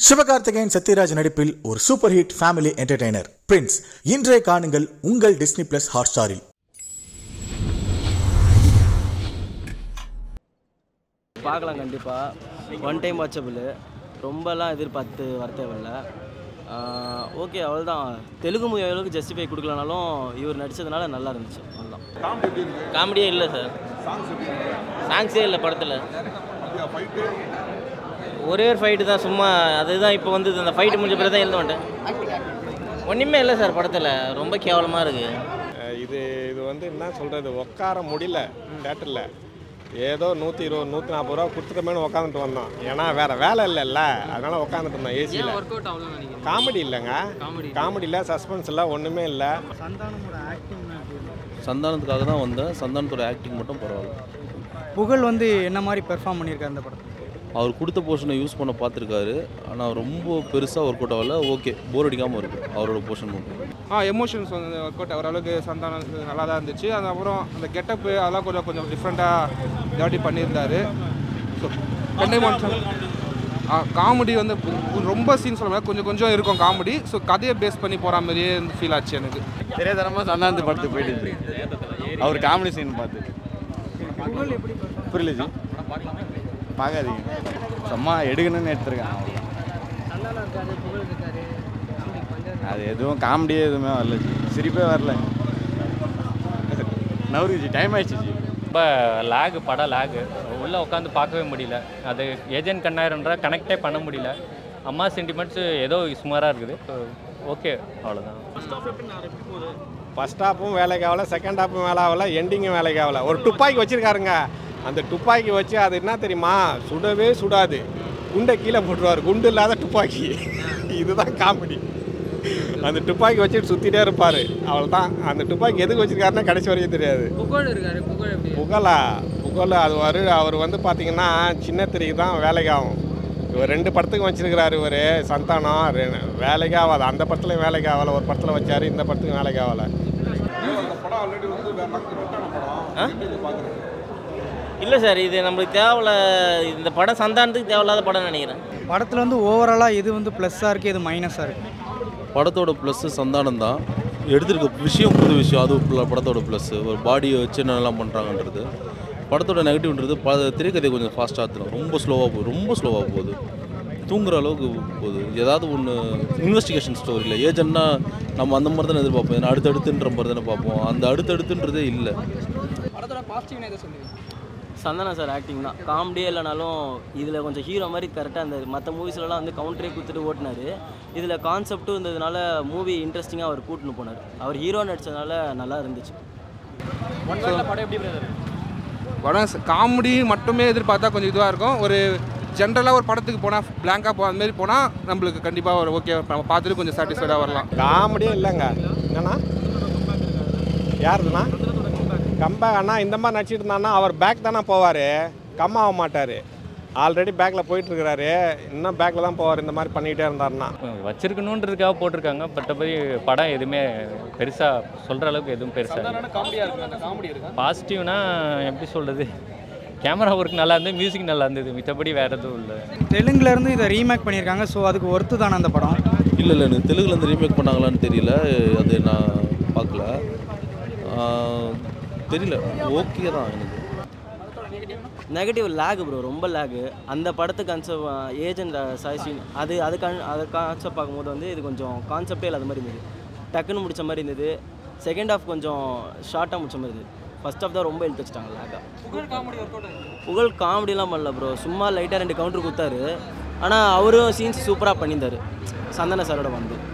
சிவகார்த்திகேயன் சத்யராஜ் நடிப்பில் ஒரு super hit family entertainer Prince இன்றைய காணுங்கள் உங்கள் டிஸ்னி பிளஸ் ஹாட்ஸ்டாரில் பார்க்கலாம் கண்டிப்பாக ஒன் டைம் வாட்சபிள் ரொம்பலாம் எதிர்பார்த்து வர தேவையில்ல ஓகே அவ்வளோதான் தெலுங்கு மூவி அளவுக்கு ஜஸ்டிஃபை கொடுக்கலனாலும் இவர் நடித்ததுனால நல்லா இருந்துச்சு அவ்வளோதான் காமெடியே இல்லை சார் சாங்ஸே இல்லை படத்தில் ஒரே ஒரு ஃபைட்டு தான் சும்மா அதுதான் இப்போ வந்து அந்த ஃபைட்டு முடிஞ்ச பிறகு தான் எழுத மாட்டேன் ஒன்றுமே இல்லை சார் படத்தில் ரொம்ப கேவலமாக இருக்குது அஹ் இது இது வந்து என்ன சொல்கிறது உட்கார முடியல தேட்டரில் ஏதோ நூற்றி இருபது நூற்றி நாற்பது ரூபா கொடுத்துட்டோமேனு உட்காந்துட்டு வந்தோம் ஏன்னா வேறு வேலை இல்லைல்ல அதனால் உட்காந்துட்டு இருந்தோம் ஏசியில் காமெடி இல்லைங்க காமெடி இல்லை சஸ்பென்ஸ் இல்லை ஒன்றுமே இல்லை சந்தானத்துக்காக தான் வந்தேன் சந்தானத்தோட ஆக்டிங் மட்டும் பரவாயில்ல புகழ் வந்து என்ன மாதிரி பெர்ஃபார்ம் பண்ணியிருக்காரு அந்த படத்தில் அவர் கொடுத்த போர்ஷனை யூஸ் பண்ண பார்த்துருக்காரு ஆனால் ரொம்ப பெருசாக ஒர்க் அவுட் ஆகல ஓகே போர் அடிக்காமல் இருக்குது அவரோட போர்ஷன் மட்டும் ஆ எமோஷன்ஸ் வந்து ஒர்க் அவுட் ஓரளவுக்கு சந்தானம் நல்லா தான் இருந்துச்சு அதுக்கப்புறம் அந்த கெட்டப்பு அதெல்லாம் கொஞ்சம் கொஞ்சம் டிஃப்ரெண்ட்டாக இதாட்டி பண்ணியிருந்தாரு ஸோ கண்டை ஆ காமெடி வந்து ரொம்ப சீன் சொல்ல முடியாது கொஞ்சம் கொஞ்சம் இருக்கும் காமெடி ஸோ கதையை பேஸ் பண்ணி போகிற மாதிரியே ஃபீல் ஆச்சு எனக்கு தெரியாதனமாக சந்தானத்து படத்துக்கு போயிட்டு இருக்கு அவர் காமெடி சீன் பார்த்து புரியல ஜி பார்க்காதீங்க சும்மா எடுக்கணும்னு எடுத்துருக்காங்க அது எதுவும் காமெடியே எதுவுமே வரல ஜி சிரிப்பே வரல நவரு ஜி டைம் ஆயிடுச்சு ஜி ரொம்ப லேகு படம் லேகு உள்ளே உட்காந்து பார்க்கவே முடியல அது ஏஜென்ட் கண்ணாயிரன்றா கனெக்டே பண்ண முடியல அம்மா சென்டிமெண்ட்ஸ் ஏதோ சுமாராக இருக்குது ஓகே அவ்வளோதான் ஃபஸ்ட் ஹாப்பும் வேலைக்கு ஆகல செகண்ட் ஹாப்பும் வேலை ஆகல எண்டிங்கும் வேலைக்கு ஆகல ஒரு துப்பாக்கி வச்சுருக்காருங்க அந்த துப்பாக்கி வச்சு அது என்ன தெரியுமா சுடவே சுடாது குண்டை கீழே போட்டுருவார் குண்டு இல்லாத துப்பாக்கி இதுதான் காமெடி அந்த துப்பாக்கி வச்சுட்டு சுற்றிட்டே இருப்பார் அவ்வளோதான் அந்த துப்பாக்கி எதுக்கு வச்சிருக்காருன்னா கடைசி வரைக்கும் தெரியாது புகழா புகழ் அது வரு அவர் வந்து பார்த்தீங்கன்னா சின்ன திரைக்கு தான் வேலைக்கு ஆகும் இவர் ரெண்டு படத்துக்கும் வச்சிருக்கிறாரு இவர் சந்தானம் ரெ- வேலைக்கு ஆகாது அந்த படத்துலையும் வேலைக்கு ஆகலை ஒரு படத்தில் வச்சாரு இந்த படத்துக்கும் வேலைக்கு ஆகலை இல்லை சார் இது நம்மளுக்கு தேவையில்ல இந்த படம் சந்தானத்துக்கு தேவையில்லாத படம் நினைக்கிறேன் படத்தில் வந்து ஓவராலாக எது வந்து ப்ளஸ்ஸாக இருக்குது எது மைனஸாக இருக்குது படத்தோட ப்ளஸ்ஸு சந்தானம் தான் எடுத்திருக்க விஷயம் புது விஷயம் அது பல- படத்தோட ப்ளஸ்ஸு ஒரு பாடியை வச்சு என்னெல்லாம் பண்ணுறாங்கன்றது படத்தோட நெகட்டிவ்ன்றது ப திரைக்கதை கொஞ்சம் ஃபாஸ்ட்டாக ஆற்றலாம் ரொம்ப ஸ்லோவாக போகுது ரொம்ப ஸ்லோவாக போகுது தூங்குற அளவுக்கு போகுது ஏதாவது ஒன்று இன்வெஸ்டிகேஷன் ஸ்டோரியில் ஏஜென்ட்னா நம்ம அந்த மாதிரி தானே எதிர்பார்ப்போம் ஏன்னா அடுத்தடுத்துன்ற மாதிரி தானே பார்ப்போம் அந்த அடுத்தடுத்துன்றதே இல்லை சந்தானம் சார் ஆக்டிங் தான் காமெடியே இல்லைனாலும் இதில் கொஞ்சம் ஹீரோ மாதிரி கரெக்டாக அந்த மற்ற மூவிஸ்லலாம் வந்து கவுண்டரே கொடுத்துட்டு ஓட்டினார் இதில் கான்செப்ட்டும் இருந்ததுனால மூவி இன்ட்ரெஸ்டிங்காக அவர் கூட்டின்னு போனார் அவர் ஹீரோ நடித்ததுனால நல்லா இருந்துச்சு படம் காமெடி மட்டுமே எதிர்பார்த்தா கொஞ்சம் இதுவாக இருக்கும் ஒரு ஜென்ரலாக ஒரு படத்துக்கு போனால் பிளாங்காக போ அந்த மாதிரி போனால் நம்மளுக்கு கண்டிப்பாக ஒரு ஓகே நம்ம பார்த்துட்டு கொஞ்சம் சாட்டிஸ்ஃபைடாக வரலாம் காமெடியே இல்லைங்க என்னண்ணா யாருதுண்ணா கம்பா அண்ணா இந்த மாதிரி நடிச்சிட்டு இருந்தான்னா அவர் பேக் தானே போவார் கம் ஆக மாட்டார் ஆல்ரெடி பேக்கில் போயிட்டுருக்கிறாரு இன்னும் பேக்கில் தான் போவார் இந்த மாதிரி பண்ணிகிட்டே இருந்தாருன்னா வச்சிருக்கணுன்றதுக்காக போட்டிருக்காங்க மற்றபடி படம் எதுவுமே பெருசாக சொல்கிற அளவுக்கு எதுவும் பெருசாக பாசிட்டிவ்னா எப்படி சொல்கிறது கேமரா ஒர்க் நல்லா இருந்தது மியூசிக் நல்லா இருந்தது மித்தபடி வேறு எதுவும் இல்லை தெலுங்குல இருந்து இதை ரீமேக் பண்ணியிருக்காங்க ஸோ அதுக்கு ஒர்த்து தானே அந்த படம் இல்லை இல்லை எனக்கு தெலுங்குலேருந்து ரீமேக் பண்ணாங்களான்னு தெரியல அது நான் பார்க்கல ஆஹ், தெரியல ஓகே தான் எனக்கு நெகட்டிவ் லேக் ப்ரோ ரொம்ப லேகு அந்த படத்து கான்செப்ட் ஏஜென்ட் சாய்ஸ்வின் அது அது கான் அதை கான்செப்ட் பார்க்கும்போது வந்து இது கொஞ்சம் கான்செப்டே இல்லாத மாதிரி இருந்தது டக்குன்னு முடிச்ச மாதிரி இருந்தது செகண்ட் ஹாஃப் கொஞ்சம் ஷார்ட்டாக முடிச்ச மாதிரி இருந்தது ஃபர்ஸ்ட் ஹாஃப் தான் ரொம்ப இழுத்து வச்சிட்டாங்க லேக்காக புகழ் காமெடிலாம் பண்ணல ப்ரோ சும்மா லைட்டாக ரெண்டு கவுண்டர் கொடுத்தாரு ஆனால் அவரும் சீன்ஸ் சூப்பராக பண்ணியிருந்தாரு சந்தன சாரோட வந்து